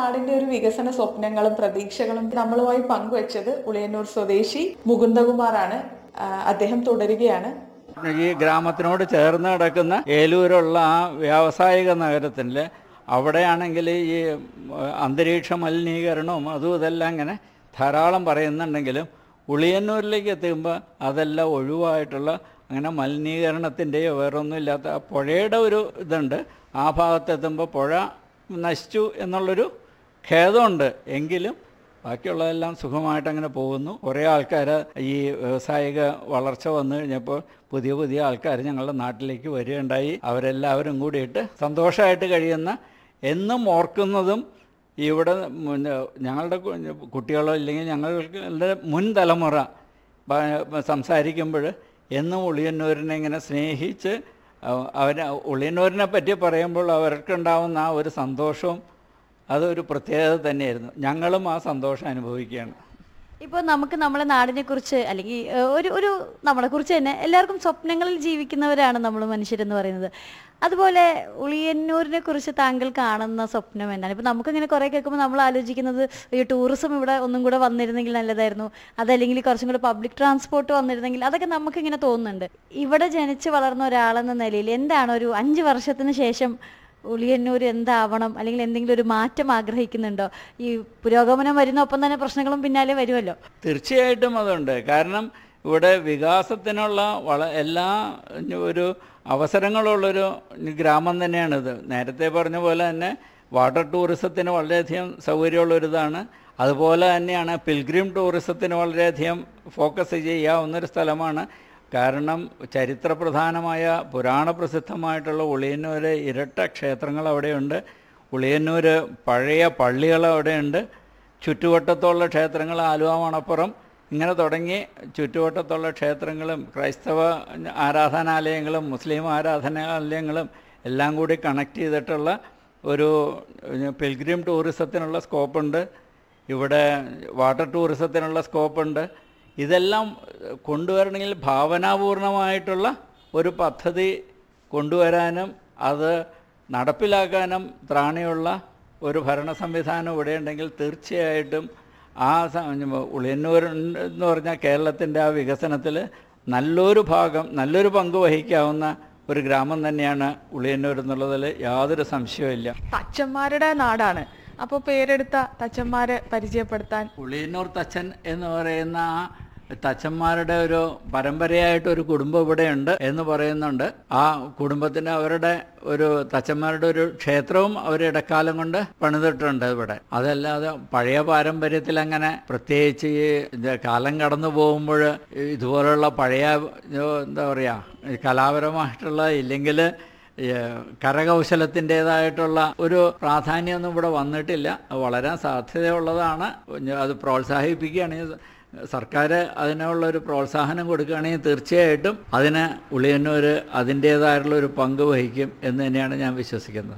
നാടിന്റെ ഒരു വികസന സ്വപ്നങ്ങളും പ്രതീക്ഷകളും നമ്മളുമായി പങ്കുവച്ചത് ഉളിയന്നൂർ സ്വദേശി മുകുന്ദകുമാറാണ് ആ, അദ്ദേഹം തുടരുകയാണ് ഈ ഗ്രാമത്തിനോട് ചേർന്ന് കിടക്കുന്ന ഏലൂരുള്ള ആ വ്യാവസായിക നഗരത്തിൽ അവിടെയാണെങ്കിൽ ഈ ഉം, അന്തരീക്ഷ മലിനീകരണവും അതും ഇതെല്ലാം ഇങ്ങനെ ധാരാളം പറയുന്നുണ്ടെങ്കിലും ഉളിയന്നൂരിലേക്ക് എത്തുമ്പോൾ അതെല്ലാം ഒഴിവായിട്ടുള്ള അങ്ങനെ മലിനീകരണത്തിൻ്റെയോ വേറൊന്നും ഇല്ലാത്ത ആ പുഴയുടെ ഒരു ഇതുണ്ട് ആ ഭാഗത്തെത്തുമ്പോൾ പുഴ നശിച്ചു എന്നുള്ളൊരു ഖേദമുണ്ട് എങ്കിലും ബാക്കിയുള്ളതെല്ലാം സുഖമായിട്ട് അങ്ങനെ പോകുന്നു കുറേ ആൾക്കാർ ഈ വ്യവസായിക വളർച്ച വന്നു കഴിഞ്ഞപ്പോൾ പുതിയ പുതിയ ആൾക്കാർ ഞങ്ങളുടെ നാട്ടിലേക്ക് വരികയുണ്ടായി അവരെല്ലാവരും കൂടിയിട്ട് സന്തോഷമായിട്ട് കഴിയുന്ന എന്നും ഓർക്കുന്നതും ഇവിടെ മുൻ- ഞങ്ങളുടെ കു- കുട്ടികളോ ഇല്ലെങ്കിൽ ഞങ്ങളുടെ മുൻ തലമുറ ബ- സംസാരിക്കുമ്പോൾ എന്നും ഉളിയന്നൂരിനെ ഇങ്ങനെ സ്നേഹിച്ച് അവർ ഉളിയന്നൂരിനെ പറ്റി പറയുമ്പോൾ അവർക്കുണ്ടാവുന്ന ആ ഒരു സന്തോഷവും അതൊരു പ്രത്യേകത തന്നെയായിരുന്നു ഞങ്ങളും ആ സന്തോഷം അനുഭവിക്കുകയാണ് ഇപ്പോൾ നമുക്ക് നമ്മളെ നാടിനെ കുറിച്ച് അല്ലെങ്കിൽ ഏഹ്, ഒരു ഒരു നമ്മളെ കുറിച്ച് തന്നെ എല്ലാവർക്കും സ്വപ്നങ്ങളിൽ ജീവിക്കുന്നവരാണ് നമ്മൾ മനുഷ്യരെന്ന് പറയുന്നത് അതുപോലെ ഉളിയന്നൂരിനെ കുറിച്ച് താങ്കൾ കാണുന്ന സ്വപ്നം എന്താണ് ഇപ്പൊ നമുക്കിങ്ങനെ കുറെ കേൾക്കുമ്പോൾ നമ്മൾ ആലോചിക്കുന്നത് ഈ ടൂറിസം ഇവിടെ ഒന്നും കൂടെ വന്നിരുന്നെങ്കിൽ നല്ലതായിരുന്നു അതല്ലെങ്കിൽ കുറച്ചും കൂടെ പബ്ലിക് ട്രാൻസ്പോർട്ട് വന്നിരുന്നെങ്കിൽ അതൊക്കെ നമുക്കിങ്ങനെ തോന്നുന്നുണ്ട് ഇവിടെ ജനിച്ച് വളർന്ന ഒരാളെന്ന നിലയിൽ എന്താണ് ഒരു അഞ്ച് വർഷത്തിന് ശേഷം ഉളിയന്നൂർ എന്താവണം അല്ലെങ്കിൽ എന്തെങ്കിലും ഒരു മാറ്റം ആഗ്രഹിക്കുന്നുണ്ടോ ഈ പുരോഗമനം വരുന്ന ഒപ്പം തന്നെ പ്രശ്നങ്ങളും പിന്നാലെ വരുമല്ലോ തീർച്ചയായിട്ടും അതുണ്ട് കാരണം ഇവിടെ വികാസത്തിനുള്ള വള എല്ലാ ഒരു അവസരങ്ങളുള്ളൊരു ഗ്രാമം തന്നെയാണിത് നേരത്തെ പറഞ്ഞ പോലെ തന്നെ വാട്ടർ ടൂറിസത്തിന് വളരെയധികം സൗകര്യമുള്ളൊരിതാണ് അതുപോലെ തന്നെയാണ് പിൽഗ്രിം ടൂറിസത്തിന് വളരെയധികം ഫോക്കസ് ചെയ്യാവുന്നൊരു സ്ഥലമാണ് കാരണം ചരിത്രപ്രധാനമായ പുരാണ പ്രസിദ്ധമായിട്ടുള്ള ഉളിയന്നൂർ ഇരട്ട ക്ഷേത്രങ്ങൾ അവിടെയുണ്ട് ഉളിയന്നൂർ പഴയ പള്ളികൾ അവിടെയുണ്ട് ചുറ്റുവട്ടത്തുള്ള ക്ഷേത്രങ്ങൾ ആലുവ മണപ്പുറം ഇങ്ങനെ തുടങ്ങി ചുറ്റുവട്ടത്തുള്ള ക്ഷേത്രങ്ങളും ക്രൈസ്തവ ആരാധനാലയങ്ങളും മുസ്ലിം ആരാധനാലയങ്ങളും എല്ലാം കൂടി കണക്ട് ചെയ്തിട്ടുള്ള ഒരു പിൽഗ്രിം ടൂറിസത്തിനുള്ള സ്കോപ്പുണ്ട് ഇവിടെ വാട്ടർ ടൂറിസത്തിനുള്ള സ്കോപ്പുണ്ട് ഇതെല്ലാം കൊണ്ടുവരണമെങ്കിൽ ഭാവനാപൂർണമായിട്ടുള്ള ഒരു പദ്ധതി കൊണ്ടുവരാനും അത് നടപ്പിലാക്കാനും ത്രാണിയുള്ള ഒരു ഭരണ സംവിധാനം ഇവിടെ ഉണ്ടെങ്കിൽ തീർച്ചയായിട്ടും ആ സ- ഉളിയന്നൂർ എന്ന് പറഞ്ഞാൽ കേരളത്തിൻ്റെ ആ വികസനത്തിൽ നല്ലൊരു ഭാഗം നല്ലൊരു പങ്ക് വഹിക്കാവുന്ന ഒരു ഗ്രാമം തന്നെയാണ് ഉളിയന്നൂർ എന്നുള്ളതിൽ യാതൊരു സംശയവുമില്ല തച്ചന്മാരുടെ നാടാണ് അപ്പോൾ പേരെടുത്ത തച്ചന്മാരെ പരിചയപ്പെടുത്താൻ ഉളിയന്നൂർ തച്ചൻ എന്ന് പറയുന്ന ആ തച്ചന്മാരുടെ ഒരു പരമ്പരയായിട്ട് ഒരു കുടുംബം ഇവിടെയുണ്ട് എന്ന് പറയുന്നുണ്ട് ആ കുടുംബത്തിന് അവരുടെ ഒരു തച്ചന്മാരുടെ ഒരു ക്ഷേത്രവും അവർ ഇടക്കാലം കൊണ്ട് പണിതിട്ടുണ്ട് ഇവിടെ അതല്ലാതെ പഴയ പാരമ്പര്യത്തിൽ അങ്ങനെ പ്രത്യേകിച്ച് ഈ ഇത് കാലം കടന്നു പോകുമ്പോൾ ഇതുപോലുള്ള പഴയ ഏ, എന്താ പറയുക കലാപരമായിട്ടുള്ള ഇല്ലെങ്കിൽ കരകൗശലത്തിൻ്റെതായിട്ടുള്ള ഒരു പ്രാധാന്യമൊന്നും ഇവിടെ വന്നിട്ടില്ല അത് വളരാൻ സാധ്യതയുള്ളതാണ് അത് പ്രോത്സാഹിപ്പിക്കുകയാണെങ്കിൽ സർക്കാർ അതിനുള്ള ഒരു പ്രോത്സാഹനം കൊടുക്കുകയാണെങ്കിൽ തീർച്ചയായിട്ടും അതിന് ഉളിയന്നൂർ അതിൻ്റേതായിട്ടുള്ള ഒരു പങ്ക് വഹിക്കും എന്ന് തന്നെയാണ് ഞാൻ വിശ്വസിക്കുന്നത്